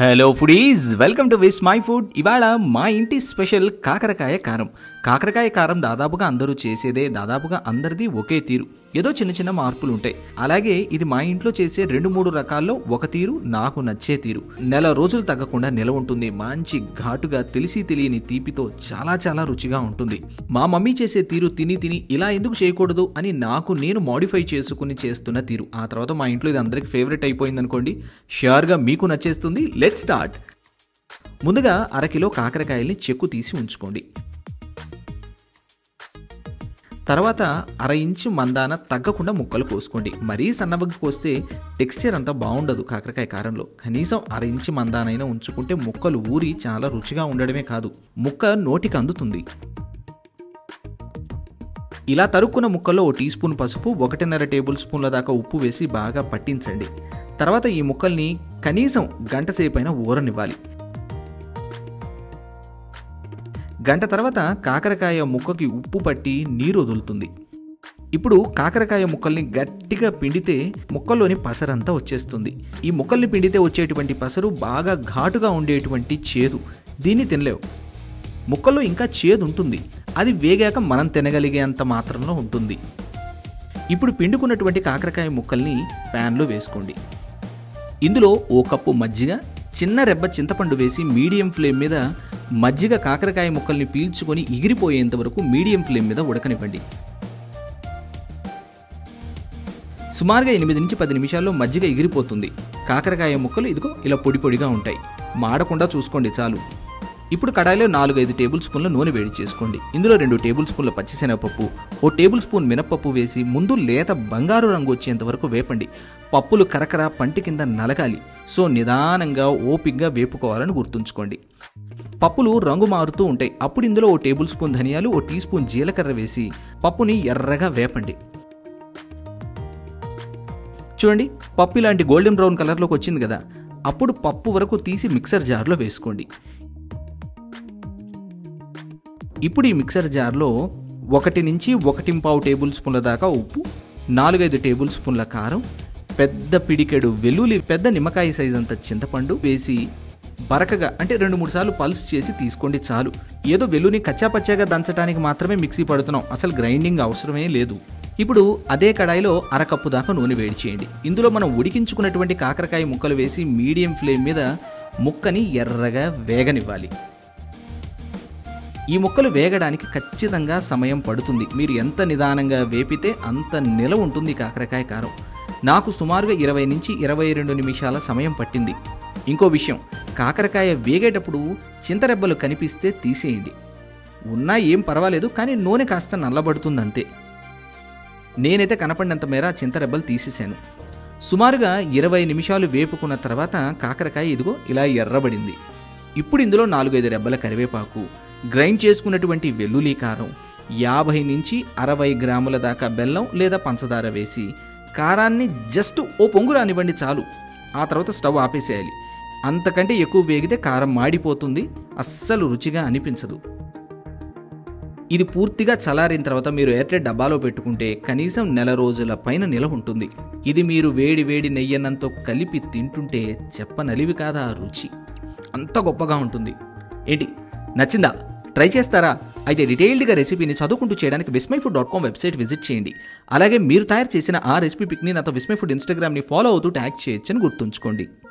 hello foodies welcome to Vismai food ఇవాళ మా ఇంటి స్పెషల్ కాకరకాయ కారం కాకరకాయ కారం దాదాపుగా అందరూ చేసేదే దాదాపుగా అందరిది ఒకే తీరు ఏదో చిన్న చిన్న మార్పులు ఉంటాయి అలాగే ఇది మా ఇంట్లో చేసే రెండు మూడు రకాల్లో ఒక తీరు నాకు నచ్చే తీరు నెల రోజులు తగ్గకుండా నిలవ ఉంటుంది మంచి ఘాటుగా తెలిసి తెలియని తీపితో చాలా చాలా రుచిగా ఉంటుంది మా మమ్మీ చేసే తీరు తిని తిని ఇలా ఎందుకు చేయకూడదు అని నాకు నేను మాడిఫై చేసుకుని చేస్తున్న తీరు ఆ తర్వాత మా ఇంట్లో ఇది అందరికి ఫేవరెట్ అయిపోయింది అనుకోండి షూర్గా మీకు నచ్చేస్తుంది లెట్ స్టార్ట్ ముందుగా అరకిలో కాకరకాయల్ని చెక్కు తీసి ఉంచుకోండి తర్వాత అర ఇంచు మందాన తగ్గకుండా ముక్కలు కోసుకోండి మరీ సన్నబగ్గి కోస్తే టెక్స్చర్ అంతా బాగుండదు కాకరకాయ కారంలో కనీసం అర ఇంచు మందానైనా ఉంచుకుంటే ముక్కలు ఊరి చాలా రుచిగా ఉండడమే కాదు ముక్క నోటికి అందుతుంది ఇలా తరుక్కున్న ముక్కల్లో ఓ టీ స్పూన్ పసుపు ఒకటిన్నర టేబుల్ స్పూన్ల దాకా ఉప్పు వేసి బాగా పట్టించండి తర్వాత ఈ ముక్కల్ని కనీసం గంట సేపైనా ఊరనివ్వాలి గంట తర్వాత కాకరకాయ ముక్కకి ఉప్పు పట్టి నీరు వదులుతుంది ఇప్పుడు కాకరకాయ ముక్కల్ని గట్టిగా పిండితే ముక్కల్లోని పసరంతా వచ్చేస్తుంది ఈ ముక్కల్ని పిండితే వచ్చేటువంటి పసరు బాగా ఘాటుగా ఉండేటువంటి చేదు దీన్ని తినలేవు ముక్కల్లో ఇంకా చేదు ఉంటుంది అది వేగాక మనం తినగలిగేంత మాత్రంలో ఉంటుంది ఇప్పుడు పిండుకున్నటువంటి కాకరకాయ ముక్కల్ని ప్యాన్లో వేసుకోండి ఇందులో ఓ కప్పు మజ్జిగ చిన్న రెబ్బ చింతపండు వేసి మీడియం ఫ్లేమ్ మీద మజ్జిగ కాకరకాయ ముక్కల్ని పీల్చుకొని ఎగిరిపోయేంత వరకు మీడియం ఫ్లేమ్ మీద ఉడకనివ్వండి సుమారుగా ఎనిమిది నుంచి పది నిమిషాల్లో మజ్జిగ ఎగిరిపోతుంది కాకరకాయ ముక్కలు ఇదిగో ఇలా పొడి పొడిగా ఉంటాయి మాడకుండా చూసుకోండి చాలు ఇప్పుడు కడాయిలో నాలుగైదు టేబుల్ స్పూన్ల నూనె వేడి చేసుకోండి ఇందులో రెండు టేబుల్ స్పూన్ల పచ్చిశనగపప్పు ఓ టేబుల్ స్పూన్ మినప్పప్పు వేసి ముందు లేత బంగారు రంగు వచ్చేంత వరకు వేపండి పప్పులు కరకర పంటి కింద నలగాలి సో నిదానంగా ఓపిగ్గా వేపుకోవాలని గుర్తుంచుకోండి పప్పులు రంగు మారుతూ ఉంటాయి అప్పుడు ఇందులో ఓ టేబుల్ స్పూన్ ధనియాలు ఓ టీ స్పూన్ జీలకర్ర వేసి పప్పుని ఎర్రగా వేపండి చూడండి పప్పు ఇలాంటి గోల్డెన్ బ్రౌన్ కలర్లోకి వచ్చింది కదా అప్పుడు పప్పు వరకు తీసి మిక్సర్ జార్లో వేసుకోండి ఇప్పుడు ఈ మిక్సర్ జార్లో ఒకటి నుంచి ఒకటి పావు టేబుల్ స్పూన్ల దాకా ఉప్పు నాలుగైదు టేబుల్ స్పూన్ల కారం పెద్ద పిడికెడు వెల్లుల్లి పెద్ద నిమ్మకాయ సైజ్ అంత చింతపండు వేసి బరకగా అంటే రెండు మూడు సార్లు పల్స్ చేసి తీసుకోండి చాలు ఏదో వెల్లుని కచ్చాపచ్చాగా దంచడానికి మాత్రమే మిక్సీ పడుతున్నాం అసలు గ్రైండింగ్ అవసరమే లేదు ఇప్పుడు అదే కడాయిలో అరకప్పు దాకా నూనె వేడి చేయండి ఇందులో మనం ఉడికించుకున్నటువంటి కాకరకాయ ముక్కలు వేసి మీడియం ఫ్లేమ్ మీద ముక్కని ఎర్రగా వేగనివ్వాలి ఈ ముక్కలు వేగడానికి ఖచ్చితంగా సమయం పడుతుంది మీరు ఎంత నిదానంగా వేపితే అంత నిల ఉంటుంది కాకరకాయ కారం నాకు సుమారుగా ఇరవై నుంచి ఇరవై రెండు నిమిషాల సమయం పట్టింది ఇంకో విషయం కాకరకాయ వేగేటప్పుడు చింతరెబ్బలు కనిపిస్తే తీసేయండి ఉన్నా ఏం పర్వాలేదు కానీ నూనె కాస్త నల్లబడుతుంది అంతే నేనైతే కనపడినంత మేర చింతరెబ్బలు తీసేశాను సుమారుగా ఇరవై నిమిషాలు వేపుకున్న తర్వాత కాకరకాయ ఇదిగో ఇలా ఎర్రబడింది ఇప్పుడు ఇందులో నాలుగైదు రెబ్బల కరివేపాకు గ్రైండ్ చేసుకున్నటువంటి వెల్లుల్లి కారం యాభై నుంచి అరవై గ్రాముల దాకా బెల్లం లేదా పంచదార వేసి కారాన్ని జస్ట్ ఓ పొంగు రానివ్వండి చాలు ఆ తర్వాత స్టవ్ ఆపేసేయాలి అంతకంటే ఎక్కువ వేగితే కారం మాడిపోతుంది అస్సలు రుచిగా అనిపించదు ఇది పూర్తిగా చల్లారిన తర్వాత మీరు ఎయిర్టెడ్ డబ్బాలో పెట్టుకుంటే కనీసం నెల రోజుల పైన నిలవ ఉంటుంది ఇది మీరు వేడి వేడి నెయ్యన్నంతో కలిపి తింటుంటే చెప్పనలివి కాదా ఆ రుచి అంత గొప్పగా ఉంటుంది ఏంటి నచ్చిందా ట్రై చేస్తారా అయితే డీటెయిల్డ్గా రెసిపీని చదువుకుంటూ చేయడానికి Vismai food dot com website visit చేయండి అలాగే మీరు తయారు చేసిన ఆ రెసిపీ పిక్ని నాతో విస్మై ఫుడ్ ఇన్స్టాగ్రామ్ని ఫాలో అవుతూ ట్యాగ్ చేయొచ్చని గుర్తుంచుకోండి